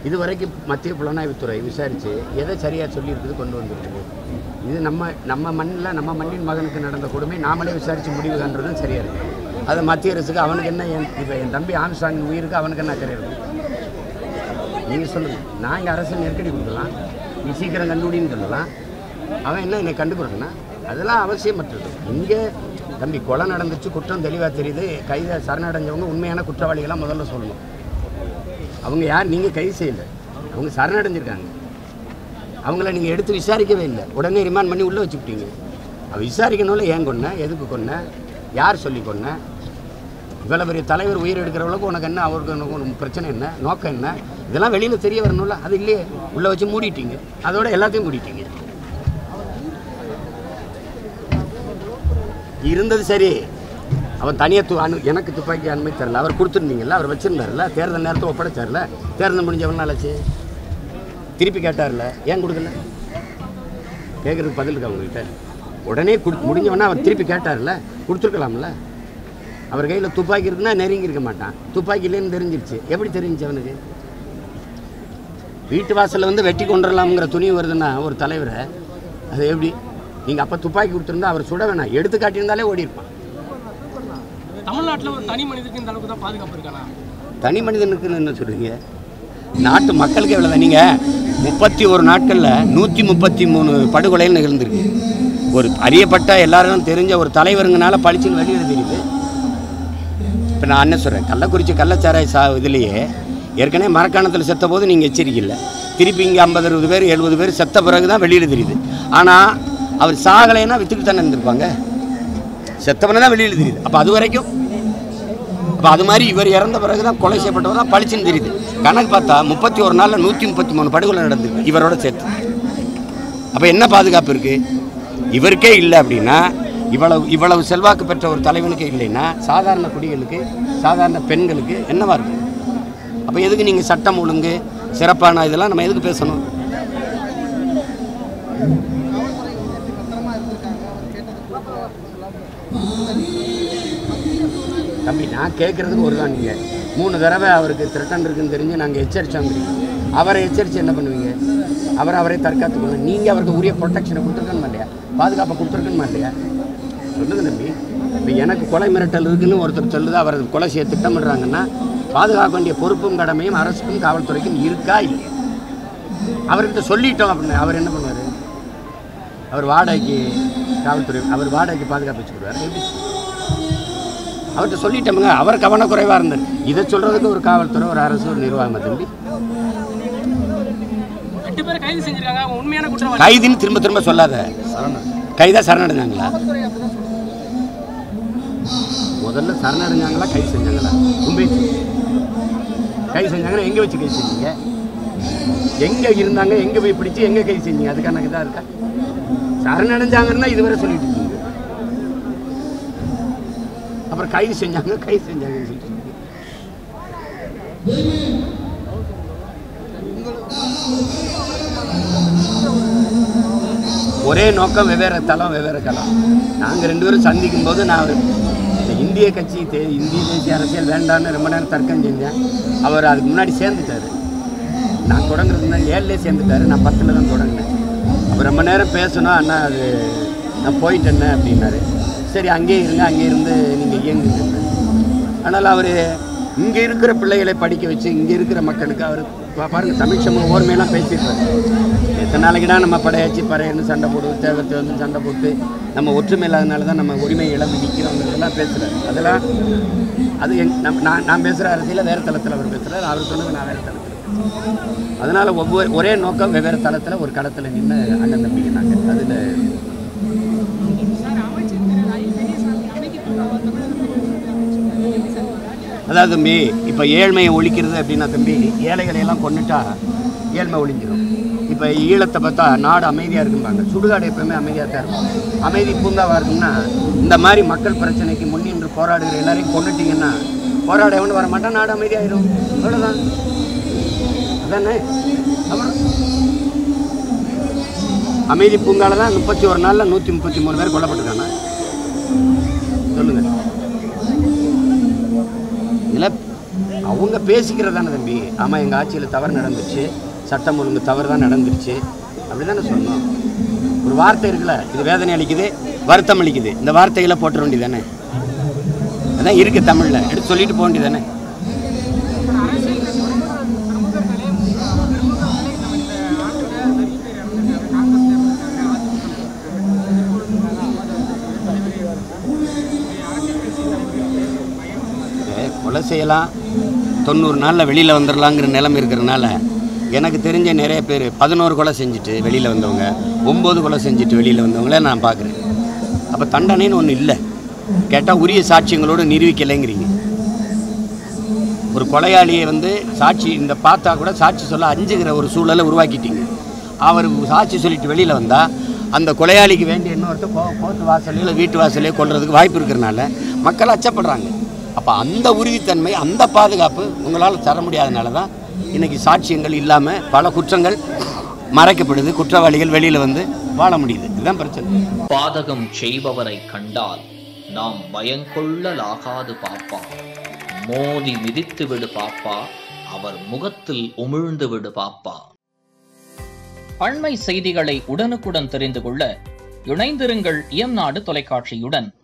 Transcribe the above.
இது வரைக்கும் மத்திய புலனாய்வுத்துறை விசாரித்து எதை சரியாக சொல்லியிருக்குது கொண்டு வந்திருக்குது இது நம்ம நம்ம மண்ணில் நம்ம மண்ணின் மகனுக்கு நடந்த கொடுமை நாமளே விசாரித்து முடிவு காண்றதும் சரியாக இருக்குது அது மத்திய அரசுக்கு அவனுக்கு என்ன என் இப்போ என் தம்பி ஆம்ஸ்டாங் உயிருக்கு அவனுக்கு என்ன அக்கறை இருக்கும் நீங்கள் சொல்லுங்கள் நான் இங்கே அரசு நெருக்கடி கொடுக்கலாம் நீ சீக்கிரம் கண்டுபிடின்னு சொல்லலாம் அவன் என்ன என்னை கண்டுபிடிக்கணும் அதெல்லாம் அவசியமற்றது இங்கே தம்பி கொலை நடந்துச்சு குற்றம் தெளிவாக தெரியுது கைதை சரணடைஞ்சவங்க உண்மையான குற்றவாளிகளாக முதல்ல சொல்லணும் அவங்க யார் நீங்கள் கைது செய்யலை அவங்க சரணடைஞ்சிருக்காங்க அவங்கள நீங்கள் எடுத்து விசாரிக்கவே இல்லை உடனே ரிமாண்ட் பண்ணி உள்ளே வச்சுக்கிட்டீங்க அவள் விசாரிக்கணும்ல ஏன் கொன்ன எதுக்கு கொன்ன யார் சொல்லி கொன்ன இவ்வளோ பெரிய தலைவர் உயிர் எடுக்கிறவளுக்கு உனக்கு என்ன அவருக்கு உனக்கு ஒரு பிரச்சனை என்ன நோக்கம் என்ன இதெல்லாம் வெளியில் தெரிய வரணும்ல அது இல்லையே உள்ளே வச்சு மூடிட்டீங்க அதோட எல்லாத்தையும் மூடிட்டீங்க இருந்தது சரி அவன் தனியாக து அனு எனக்கு துப்பாக்கி அனுமதி தரல அவர் கொடுத்துருந்தீங்கல்ல அவர் வச்சுருந்தார்ல தேர்தல் நேரத்தை ஒப்படைச்சார்ல தேர்தல் முடிஞ்ச எவ்வளோ நாளாச்சு திருப்பி கேட்டார்ல ஏன் கொடுக்கல கேட்குறதுக்கு பதில் இருக்கா உங்ககிட்ட உடனே குடு முடிஞ்சவொடனே அவர் திருப்பி கேட்டார்ல கொடுத்துருக்கலாம்ல அவர் கையில் துப்பாக்கி இருக்குன்னா நெருங்கி இருக்க மாட்டான் துப்பாக்கி இல்லைன்னு தெரிஞ்சிருச்சு எப்படி தெரிஞ்சுச்சு அவனுக்கு வீட்டு வாசலில் வந்து வெட்டி கொண்டுடலாம்ங்கிற துணிவு வருதுன்னா ஒரு தலைவரை அது எப்படி நீங்கள் அப்போ துப்பாக்கி கொடுத்துருந்தா அவர் சுட வேணாம் எடுத்து காட்டியிருந்தாலே ஓடி இருப்பான் தமிழ்நாட்டுல ஒரு தனி மனிதருக்கு இந்த அளவுக்கு தான் பாதுகாப்பு இருக்கானா தனி மனிதனுக்குன்னு என்ன சொல்கிறீங்க நாட்டு மக்களுக்கு எவ்வளோ நீங்கள் முப்பத்தி ஒரு நாட்களில் நூற்றி முப்பத்தி மூணு படுகொலைகள் நிகழ்ந்திருக்கு ஒரு அறியப்பட்ட எல்லாரும் தெரிஞ்ச ஒரு தலைவருங்கனால பளிச்சுன்னு வெளியில் தெரியுது இப்போ நான் என்ன சொல்கிறேன் கள்ளக்குறிச்சி கள்ளச்சாராய சா இதுலேயே ஏற்கனவே மரக்காணத்தில் செத்த போது நீங்கள் எச்சரிக்கை திருப்பி இங்கே ஐம்பது அறுபது பேர் எழுபது பேர் செத்த பிறகு தான் வெளியில் தெரியுது ஆனால் அவர் சாகலைன்னா வித்துட்டு தானே இருந்திருப்பாங்க செத்தவனை தான் வெளியில் தெரியுது அப்போ அது வரைக்கும் அப்போ அது மாதிரி இவர் இறந்த பிறகு தான் கொலை செய்யப்பட்டவர் தான் பளிச்சுன்னு தெரியுது கணக்கு பார்த்தா முப்பத்தி ஒரு நாளில் நூற்றி முப்பத்தி மூணு படுகொலை நடந்திருக்கு இவரோட சேர்த்து அப்போ என்ன பாதுகாப்பு இருக்குது இவருக்கே இல்லை அப்படின்னா இவ்வளவு இவ்வளவு செல்வாக்கு பெற்ற ஒரு தலைவனுக்கே இல்லைன்னா சாதாரண குடிகளுக்கு சாதாரண பெண்களுக்கு என்னவா இருக்கும் அப்போ எதுக்கு நீங்கள் சட்டம் ஒழுங்கு சிறப்பான இதெல்லாம் நம்ம எதுக்கு பேசணும் தம்பி நான் கேட்குறதுக்கு ஒரு தான் நீங்கள் மூணு தடவை அவருக்கு த்ரெட்டன் இருக்குன்னு தெரிஞ்சு நாங்கள் எச்சரிச்சோங்கிறீங்க அவரை எச்சரித்து என்ன பண்ணுவீங்க அவர் அவரை தற்காத்துக்கணும் நீங்கள் அவருக்கு உரிய ப்ரொடெக்ஷனை கொடுத்துருக்கணுமா இல்லையா பாதுகாப்பை கொடுத்துருக்கணுமா இல்லையா சொல்லுங்க தம்பி இப்போ எனக்கு கொலை மிரட்டல் இருக்குன்னு ஒருத்தர் சொல்லுது அவர் கொலை செய்ய திட்டமிடுறாங்கன்னா பாதுகாக்க வேண்டிய பொறுப்பும் கடமையும் அரசுக்கும் காவல்துறைக்கும் இருக்கா இல்லையா அவர்கிட்ட சொல்லிட்டோம் அப்படின்னு அவர் என்ன பண்ணுவார் அவர் வாடகைக்கு காவல்துறை அவர் வாடகைக்கு பாதுகாப்பு வச்சுக்கிடுவார் எப்படி அவர்கிட்ட சொல்லிட்டோமுங்க அவர் கவனக்குறைவாக இருந்தார் இதை சொல்கிறதுக்கு ஒரு காவல்துறை ஒரு அரசு ஒரு நிர்வாகம் தம்பி எட்டு பேர் கைது செஞ்சிருக்காங்க அவங்க உண்மையான குற்றவாளி கைதுன்னு திரும்ப திரும்ப சொல்லாத கைதா சரணடைஞ்சாங்களா முதல்ல சரணடைஞ்சாங்களா கைது செஞ்சாங்களா உண்மை கைது செஞ்சாங்கன்னா எங்கே வச்சு கைது செஞ்சீங்க எங்கே இருந்தாங்க எங்கே போய் பிடிச்சி எங்கே கைது செஞ்சீங்க அதுக்கான இதாக இருக்கா சரணடைஞ்சாங்கன்னா இதுவரை சொல்லிட்டு இருக்கீங்க அப்புறம் கைது செஞ்சாங்க கைது செஞ்சாங்கன்னு சொல்லிட்டு இருக்கீங்க. ஒரே நோக்கம் வெவ்வேறு தளம் வெவ்வேறு களம் நாங்கள் ரெண்டு பேரும் சந்திக்கும் போது நான் ஒரு- இந்த இந்திய கட்சி தே இந்திய தேசிய அரசியல் வேண்டான்னு ரொம்ப நேரம் தர்க்கம் செஞ்சேன் அவர் அதுக்கு முன்னாடி சேர்ந்துட்டாரு நான் தொடங்குறதுக்கு முன்னாடி ஏழுலேயே சேர்ந்துட்டாரு நான் பத்தில் தான் தொடங்கினேன் அவர் ரொம்ப நேரம் பேசணும் அண்ணா அது நான் போயிட்டேன்னு அப்படின்னாரு சரி அங்கேயே இருங்க அங்கேயே இருந்து நீங்கள் இயங்குங்க ஆனால் அவர் இங்கே இருக்கிற பிள்ளைகளை படிக்க வச்சு இங்கே இருக்கிற மக்களுக்கு அவர் பா- பாருங்க தமிழ் சமூக ஓர்மையெல்லாம் பேசியிருப்பாரு எத்தனை நாளைக்குடா நம்ம படையாச்சு பறையன்னு சண்டை போடுவோம் தேவத்தை வந்து சண்டை போட்டு நம்ம ஒற்றுமை இல்லாதனால தான் நம்ம உரிமை இழந்து நிற்கிறோங்கிறதெல்லாம் பேசுகிறார் அதெல்லாம் அது எங் நம் நான் நான் பேசுகிற அரசியல வேறு தளத்தில் அவர் பேசுகிறார் அவர் சொன்னது நான் வேறு தளத்தில் அதனால் ஒவ்வொரு ஒரே நோக்கம் வெவ்வேறு தளத்தில் ஒரு களத்தில் நின்று அண்ணன் தம்பிங்க நாங்கள் அதில் அதாவது தம்பி இப்போ ஏழ்மையை ஒழிக்கிறது அப்படின்னா தம்பி ஏழைகளை எல்லாம் கொண்டுட்டா ஏழ்மை ஒழிஞ்சிடும் இப்போ ஈழத்தை பார்த்தா நாடு அமைதியாக இருக்கும்பாங்க சுடுகாடு எப்பவுமே அமைதியாக தான் இருக்கும் அமைதி பூங்காவாக இருக்கும்னா இந்த மாதிரி மக்கள் பிரச்சனைக்கு முன்னின்று போராடுகிற எல்லாரையும் கொண்டுட்டீங்கன்னா போராட எவனு வர மாட்டான் நாடு அமைதியாயிரும் அவ்வளோதான் அதானே அப்புறம் அமைதி பூங்கால தான் முப்பத்தி ஒரு நாளில் நூற்றி முப்பத்தி மூணு பேர் கொல்லப்பட்டிருக்காங்க சொல்லுங்கள் இதில் அவங்க பேசிக்கிறதானே தம்பி ஆமாம் எங்கள் ஆட்சியில் தவறு நடந்துச்சு சட்டம் ஒழுங்கு தவறு தான் நடந்துருச்சு அப்படி தானே சொன்னோம் ஒரு வார்த்தை இருக்குல்ல இது வேதனை அளிக்குது வருத்தம் அளிக்குது இந்த வார்த்தைகளை போட்டுற வேண்டியதானே அதான் இருக்குது தமிழில் எடுத்து சொல்லிட்டு போக வேண்டியதானே இதை கொலை செய்யலாம் தொண்ணூறு நாளில் வெளியில் வந்துடலாங்கிற நிலைமை இருக்கிறனால எனக்கு தெரிஞ்ச நிறைய பேர் பதினோரு கொலை செஞ்சுட்டு வெளியில் வந்தவங்க ஒம்பது கொலை செஞ்சுட்டு வெளியில் வந்தவங்கள நான் பார்க்குறேன் அப்போ தண்டனைன்னு ஒன்று இல்லை கேட்டால் உரிய சாட்சியங்களோடு நிரூபிக்கலைங்கிறீங்க ஒரு கொலையாளியை வந்து சாட்சி இந்த பார்த்தா கூட சாட்சி சொல்ல அஞ்சுகிற ஒரு சூழலை உருவாக்கிட்டீங்க அவர் சாட்சி சொல்லிட்டு வெளியில் வந்தால் அந்த கொலையாளிக்கு வேண்டிய இன்னொருத்தர் கோ கோர்ட்டு வாசலையோ இல்லை வீட்டு வாசலையோ கொள்றதுக்கு வாய்ப்பு இருக்கிறனால மக்கள் அச்சப்படுறாங்க அப்போ அந்த உறுதித்தன்மை அந்த பாதுகாப்பு உங்களால் தர முடியாதனால தான் இன்றைக்கி சாட்சியங்கள் இல்லாமல் பல குற்றங்கள் மறைக்கப்படுது குற்றவாளிகள் வெளியில் வந்து வாழ முடியுது இதுதான் பிரச்சனை பாதகம் செய்பவரை கண்டால் நாம் பயங்கொள்ளலாகாது பாப்பா மோதி மிதித்து விடு பாப்பா அவர் முகத்தில் உமிழ்ந்து விடு பாப்பா அண்மை செய்திகளை உடனுக்குடன் தெரிந்து கொள்ள இணைந்திருங்கள் இயம்நாடு தொலைக்காட்சியுடன்